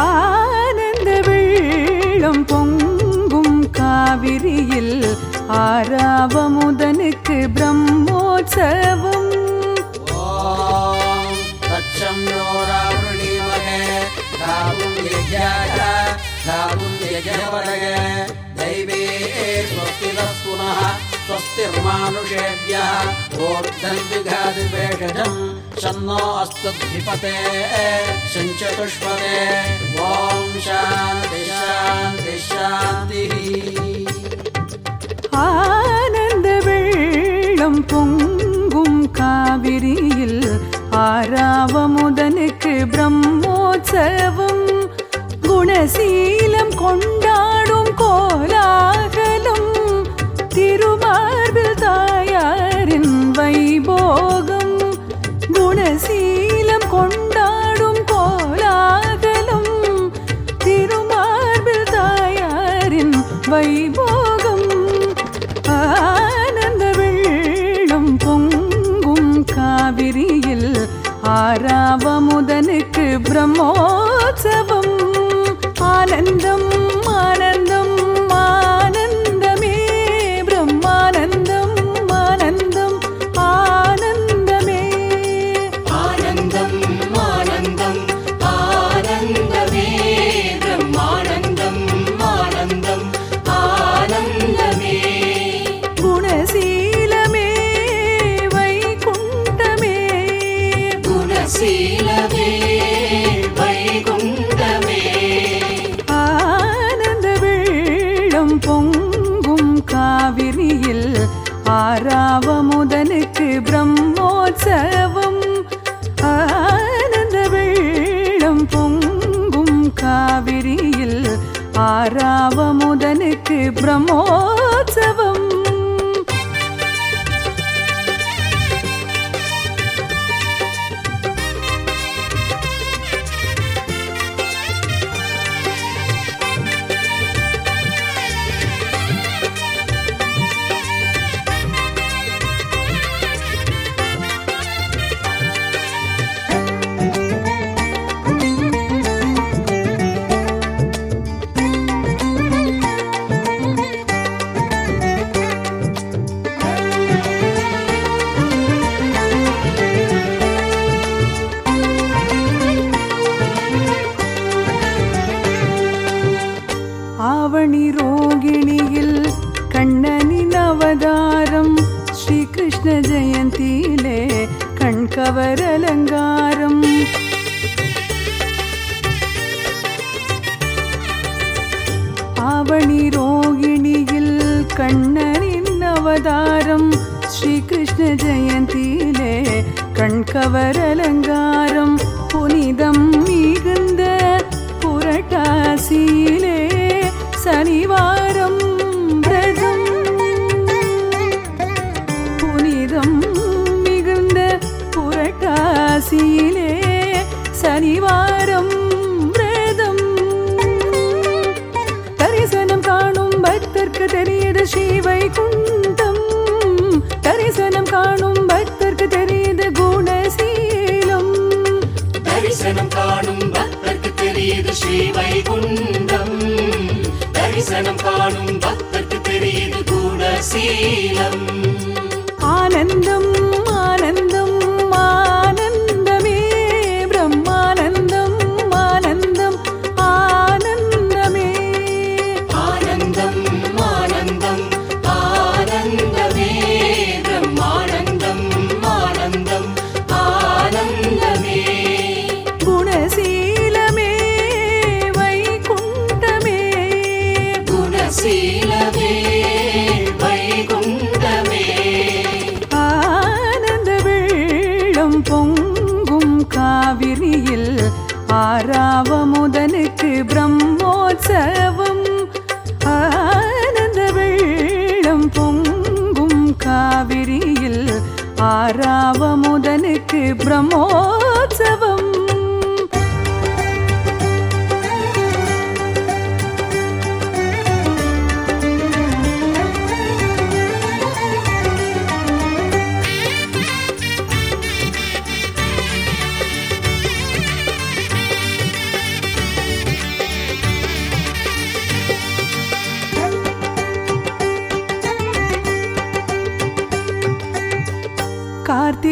ஆனந்த வெள்ளம் பொங்கும் காவிரியில் ஆறாவமுதனுக்கு பிரம்மோற்சவம் ॐ तत्संयोरावृणीमहे धातुं यज्ञाय धातुं यजवरय दैवे स्वस्तिनः पुनः स्वस्तिर्मानुषेभ्यः ऊर्ध्वन्विघादिवेषजम् शन्नो अस्तुद्धिपते सञ्चतुष्पदे ॐ शान्ति शान्ति शान्तिः ஆனந்த வெள்ளம் பொங்கும் காவிரியில் ஆறாவமுதனுக்கு பிரம்மோற்சவம் குணசீலம் கொண்டாடும் கோலாகலம் திருமார்பில் தாயாரின் வைபோகம் குணசீலம் கொண்டாடும் கோலாகலம் திருமார்பில் தாயாரின் வைபோகம் ஆனந்த வெள்ளம் பொங்கும் காவிரியில் ஆறாவமுதனுக்கு பிரம்மோற்சவம் ஆனந்தம் ஆனந்தம் ஆனந்தமே பிரம்மானந்தம் ஆனந்தம் ஆனந்தமே ஆனந்தம் ஆனந்தம் ஆனந்தமே பிரம்மானந்தம் ஆனந்தம் ஆனந்தமே குணசீலமே வைகுண்டமே குணசீலமே வைகுண்டமே ஆனந்த வெள்ளம் பொங்கும் காவிரியில் ஆறாவமுதனுக்கு பிரம்மோற்சவம் ஆனந்த வெள்ளம் பொங்கும் காவிரியில் ஆறாவமுதனுக்கு பிரம்மோற்சவம் ஆவணி ரோகிணியில் கண்ணனின் அவதாரம் ஸ்ரீகிருஷ்ண ஜெயந்தியிலே கண்கவர் அலங்காரம் ஆவணி ரோகிணியில் கண்ணனின் அவதாரம் ஸ்ரீகிருஷ்ண ஜெயந்தியிலே கண்கவர் அலங்காரம் புனிதம் மிகுந்த புரட்டாசியிலே சனிவாரம் விரதம் புனிதம் மிகுந்த புரட்டாசியிலே சனிவாரம் விரதம் தரிசனம் காணும் பக்தர்க்கு தெரியுது ஸ்ரீவை குண்டம் தரிசனம் காணும் பக்தர்க்கு தெரியுது குணசீலம் தரிசனம் காணும் பக்தர்க்கு தெரியுது ஸ்ரீ வைகுண்டம் தரிசனம் காணும் பக்தர்க்கு தெரியுது குணசீலம் ஆனந்தம் ஆனந்தம் ஆனந்தமே பிரம்மானந்தம் ஆனந்தம் ஆனந்தமே ஆனந்தம் ஆனந்தம் ஆனந்தமே பிரம்மானந்தம் ஆனந்தம் ஆனந்தமே குணசீலமே வைகுண்ட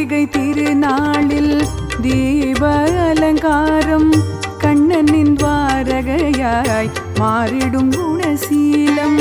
கார்த்திகை திருநாளில் தீப அலங்காரம் கண்ணனின் வாரகையாய் மாறிடும் குணசீலம்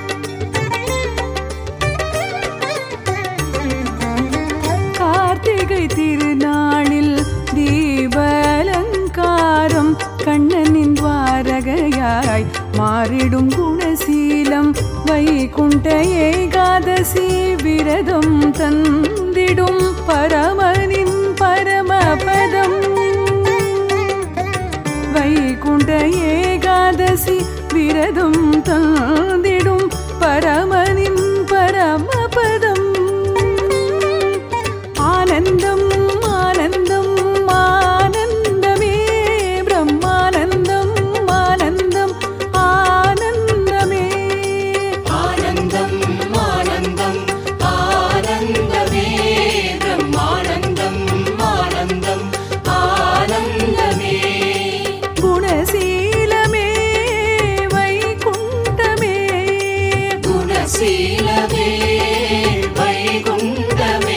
கார்த்திகை திருநாளில் தீப அலங்காரம் கண்ணனின் வாரகையாய் மாறிடும் குணசீலம் வைகுண்ட ஏகாதசி விரதம் தந்திடும் பரமனின் பரமபதம் வைகுண்ட ஏகாதசி விரதம் தந்திடும் பரமனின் பரமபதம் ஆனந்தம் ஆனந்தம் ஆனந்தமே பிரம்மானந்தம் ஆனந்தம் ஆனந்தமே ஆனந்தம் ஆனந்தம் ஆனந்தமே பிரம்மானந்தம் ஆனந்தம் ஆனந்தமே குணசீலமே வைகுண்டமே குணசீலமே வைகுண்டமே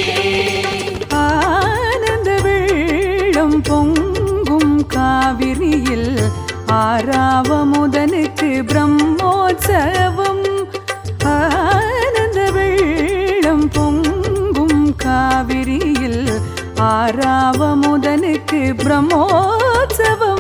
ஆனந்த வெள்ளம் பொங்கும் காவிரியில் ஆறாவமுதனுக்கு பிரம்மோற்சவம் ஆனந்த வெள்ளம் பொங்கும் காவிரியில் ஆறாவமுதனுக்கு பிரம்மோற்சவம்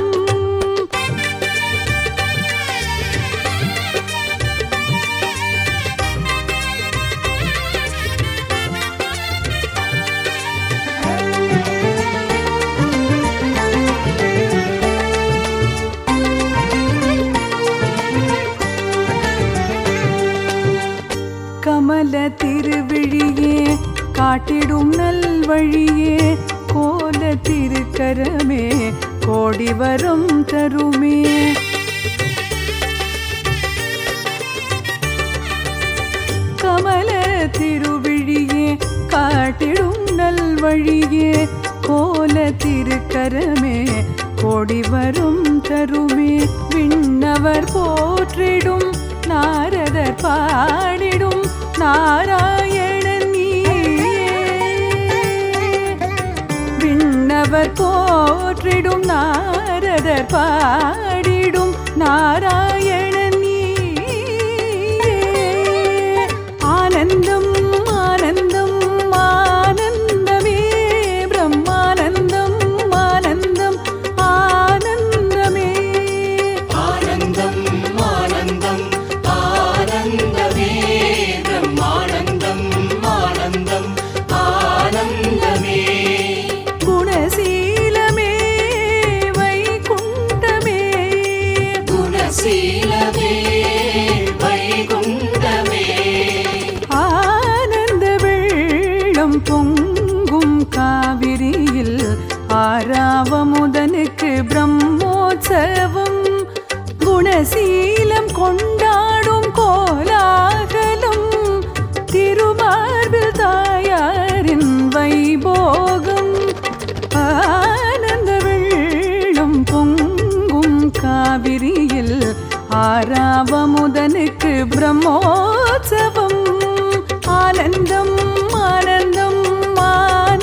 கமல திருவிழியே காட்டிடும் நல்வழியே கோல திருக்கரமே கோடி வரும் தருமே கமல திருவிழியே காட்டிடும் நல்வழியே கோல திருக்கரமே கோடி வரும் தருமே விண்ணவர் போற்றிடும் நாரதர் பாடிடும் நாராயணன் நீயே விண்ணவர் போற்றிடும் நாரதர் பாடிடும் நாராயணன் நீயே ஆனந்தம் ஆனந்தம் ஆனந்தமே பிரம்மானந்தம் ஆனந்தம் ஆனந்தமே ஆனந்தம் ஆனந்தம் ஆனந்தமே பிரம்மானந்தம் ஆனந்தம் ஆனந்தமே குணசீலமே வைகுண்டமே குணசீலமே வைகுண்டமே ஆனந்த வெள்ளம் பொங்கும் காவிரியில் ஆறாவமுதனுக்கு பிரம்மோற்சவம் குணசீலம் கொண்டாடும் கோலாகலம் திருமார்பில் தாயாரின் வைபோகம் ஆனந்த வெள்ளம் பொங்கும் காவிரியில் ஆறாவமுதனுக்கு பிரம்மோற்சவம் ஆனந்தம் ஆனந்தம் ஆனந்தம்